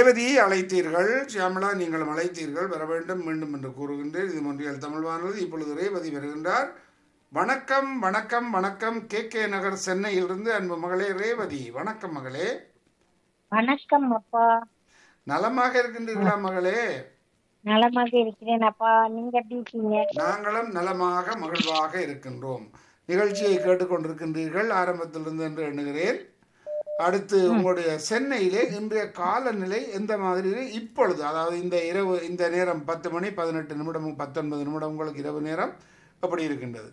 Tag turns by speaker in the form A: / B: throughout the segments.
A: ரேவதியை அழைத்தீர்கள் சியாமலா நீங்களும் அழைத்தீர்கள் வர வேண்டும் மீண்டும் என்று கூறுகின்றேன் இது மொன்றியல் தமிழ் வானொலி இப்பொழுது ரேவதி வருகின்றார் வணக்கம் வணக்கம் வணக்கம் கே கே நகர் சென்னையிலிருந்து அன்பு மகளே ரேவதி வணக்கம் மகளே
B: வணக்கம் அப்பா
A: நலமாக இருக்கின்றீர்களா மகளே
B: நலமாக இருக்கிறேன் அப்பா நீங்க எப்படி இருக்கீங்க
A: நாங்களும் நலமாக மகிழ்வாக இருக்கின்றோம் நிகழ்ச்சியை கேட்டுக்கொண்டிருக்கின்றீர்கள் ஆரம்பத்திலிருந்து என்று எண்ணுகிறேன் அடுத்து உங்களுடைய சென்னையிலே இன்றைய காலநிலை எந்த மாதிரி இப்பொழுது அதாவது இந்த இரவு இந்த நேரம் பத்து மணி பதினெட்டு நிமிடம் பத்தொன்பது நிமிடம் உங்களுக்கு இரவு நேரம் எப்படி இருக்கின்றது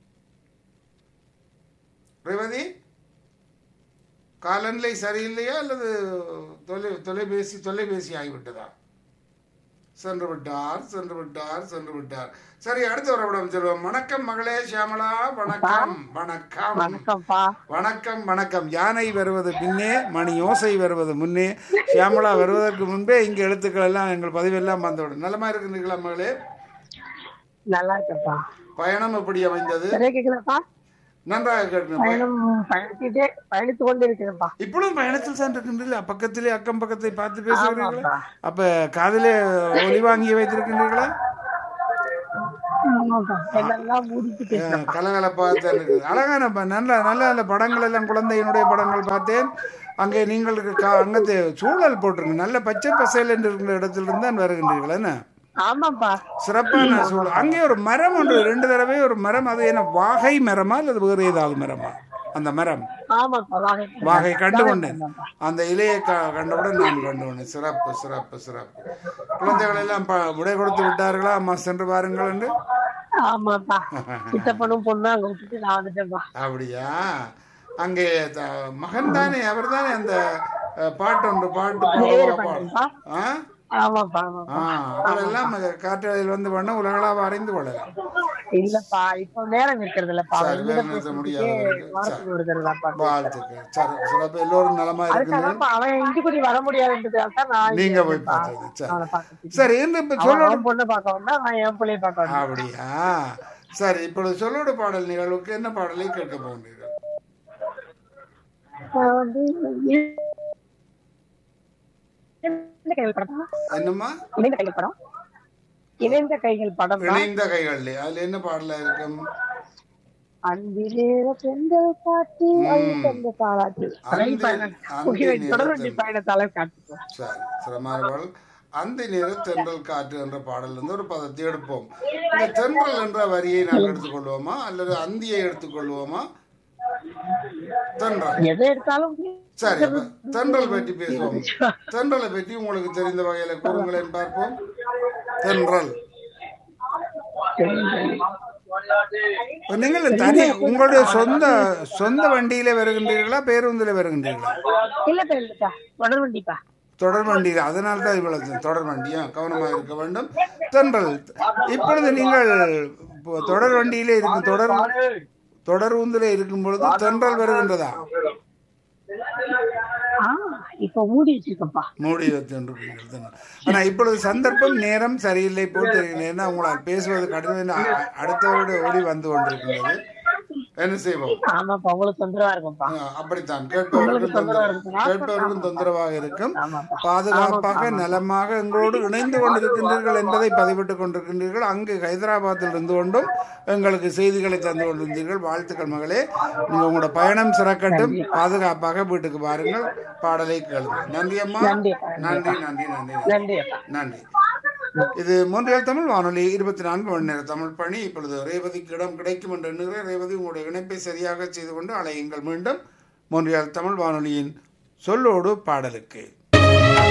A: ரேவதி காலநிலை சரியில்லையா அல்லது தொலை தொலைபேசி தொலைபேசி ஆகிவிட்டதா சென்று விட்டார் சென்று விட்டார் சென்று விட்டார் சரி அடுத்த வரவிடம் செல்வோம் வணக்கம் மகளே சியாமலா வணக்கம் வணக்கம்
B: வணக்கம்ப்பா
A: வணக்கம் வணக்கம் யானை வருவது பின்னே மணி யோசை வருவது முன்னே சியாமலா வருவதற்கு முன்பே இங்க எழுத்துக்கள் எல்லாம் எங்கள் பதிவெல்லாம் வந்துவிடும் நலமா இருக்கின்றீர்களா மகளே
B: நல்லா இருக்கேன்ப்பா
A: பயணம் எப்படி அமைந்தது
B: சரியா கேக்குதாப்பா
A: நன்றாக கேட்கிறேன்
B: பயணம் பயணிச்சுட்டே பயணித்து கொண்டு இருக்கிறேன்ப்பா
A: இப்பொழுதும் பயணத்தில் சென்றிருக்கின்றீர்களா பக்கத்திலே அக்கம் பக்கத்தை பார்த்து பேசுகிறீர்களா
B: ஆமாப்பா.
A: அப்ப காதிலே ஒலி வாங்கி வைத்திருக்கின்றீர்களா
B: ஆமாப்பா என்னெல்லாம் மூடிட்டு பேசுறேன்
A: கலகலப்பாக தான் இருக்குது அழகான ப- நல்ல நல்ல நல்ல படங்கள் எல்லாம் குழந்தையினுடைய படங்கள் பார்த்தேன் அங்கே நீங்கள் கா- அங்கத்து சூழல் போட்டிருக்கு நல்ல பச்சை பசையில் என்று இருக்கிற இடத்திலிருந்து தான் வருகின்றீர்கள் என்ன
B: ஆமாப்பா
A: சிறப்பான சூழல் அங்கே ஒரு மரம் ஒன்று ரெண்டு தடவை ஒரு மரம் அது என்ன வாகை மரமா அல்லது வேறு ஏதாவது மரமா அந்த மரம்
B: ஆமாப்பா வாகை
A: வாகை கண்டு கொண்டேன் அந்த இலையை க கண்டவுடன் நான் கண்டு கொண்டேன் சிறப்பு சிறப்பு சிறப்பு குழந்தைகள் எல்லாம் ப- விடை கொடுத்து விட்டார்களா அம்மா சென்று பாருங்கள் என்று
B: ஆமாப்பா சித்தப்பனும் பொண்ணு அங்க விட்டுட்டு நான் வந்துட்டேன்ப்பா
A: அப்படியா அங்கே த- மகன் தானே அவர் தானே அந்த அஹ், பாட்டு ஒன்று பாட்டு
B: நேரு
A: பாடுவா
B: பாட்டுப்பா.
A: ஆ
B: ஆமாப்பா ஆமாப்பா
A: ஆ அவரெல்லாம் காற்றலையில் வந்து பண்ண உலகளாவ அறிந்து கொள்ளலாம்
B: இல்லப்பா இப்போ நேரம் இருக்கிறது இல்லப்பா
A: சரி,
B: வெளியில
A: நேரம் இருக்க முடியாது அவருக்கு.
B: வாரத்துக்கு ஒரு தடவைப்பா
A: வாழ்த்துக்கள் சரி சிறப்பு எல்லோரும் நலமா இருக்கிறீர்கள்
B: அதுக்காகப்பா அவன் இஞ்சிக்குடி வர முடியாதுன்றதுக்காக தான் நான்
A: நீங்க போய்
B: இங்க
A: பார்த்தது சரி
B: அவனை பார்க்க
A: சரி இன்று இப்ப
B: அவன்
A: சொல்லோடு
B: அவன் பொண்ணை பார்க்க வந்தா நான் என் பிள்ளைய பார்க்க வந்தேன்
A: அப்படியா சரி இப்பொழுது சொல்லோடு பாடல் நிகழ்வுக்கு என்ன பாடலை கேட்க போகிறீர்கள்
B: நான் வந்து இணைந்த கைகள் படம்
A: என்னம்மா
B: இணைந்த கைகள் படம் இணைந்த கைகள் படம் தான்
A: இணைந்த கைகள் அதுல என்ன பாடலா இருக்கும்
B: அன்பிலேற பெண்கள் காட்டி அழகு தந்த பாராட்டி
A: அந்தி- அந்தி
B: தொடர்ந்து
A: நேரத்தில்.
B: பயணத்தால காட்டுவோம்
A: சரி சிரமமான பாடல் அந்த நேர தென்றல் காற்று என்ற பாடல் இருந்து ஒரு பதத்தை எடுப்போம் இந்த தென்றல் என்ற வரியை நாங்கள் எடுத்துக்கொள்வோமா அல்லது அந்தியை எடுத்துக்கொள்வோமா தென்றல்
B: எதை எடுத்தாலும்
A: சரி அப்ப தென்றல் பற்றி பேசுவோம் தென்றலை பற்றி உங்களுக்கு தெரிந்த வகையில கூறுங்களேன் பார்ப்போம் தென்றல் நீங்கள் தனி உங்களுடைய சொந்த சொந்த வண்டியில வருகின்றீர்களா பேருந்துல வருகின்றீர்களா
B: இல்லப்பா இல்லப்பா தொடர் வண்டிப்பா
A: தொடர் வண்டியில் அதனால தான் இவ்வளவு தொடர் வண்டியா கவனமாக இருக்க வேண்டும் தென்றல் இப்பொழுது நீங்கள் இப்போ தொடர் வண்டியிலே இருக்கும் தொடர் தொடர் ஊந்திலே இருக்கும் பொழுது தென்றல் வருகின்றதா
B: ஆ இப்ப மூடி வச்சிருக்கப்பா
A: மூடி வைத்திருக்கிறீர்கள் ஆனா இப்பொழுது சந்தர்ப்பம் நேரம் சரியில்லை போல் தெரிகிறது ஏன்னா உங்களால் பேசுவது கடினம் என்று அ- அடுத்தவருடைய ஒளி வந்து கொண்டிருக்கின்றது என்ன செய்வோம்
B: ஆமாப்பா உங்களுக்கு தொந்தரவா இருக்கும்ப்பா
A: ஆ, அப்படித்தான் கேட்பவருக்கும் தொந்தரவு கேட்பவருக்கும் தொந்தரவாக இருக்கும்
B: ஆமாப்பா
A: பாதுகாப்பாக நலமாக எங்களோடு இணைந்து கொண்டிருக்கின்றீர்கள் என்பதை பதிவிட்டுக் கொண்டிருக்கின்றீர்கள் அங்கு ஹைதராபாத்தில் இருந்து கொண்டும் எங்களுக்கு செய்திகளை தந்து கொண்டிருந்தீர்கள் வாழ்த்துக்கள் மகளே நீங்க உங்களோட பயணம் சிறக்கட்டும் பாதுகாப்பாக வீட்டுக்கு பாருங்கள் பாடலை கேளுங்கள் நன்றி அம்மா
B: நன்றி
A: நன்றி நன்றி நன்றி
B: நன்றி அப்பா
A: நன்றி இது மூன்றியல் தமிழ் வானொலி இருபத்தி நான்கு மணி நேர தமிழ் பணி இப்பொழுது ரேவதிக்கு இடம் கிடைக்கும் என்று எண்ணுகிறேன் ரேவதி உங்களுடைய இணைப்பை சரியாக செய்து கொண்டு அலையுங்கள் மீண்டும் மூன்றியல் தமிழ் வானொலியின் சொல்லோடு பாடலுக்கு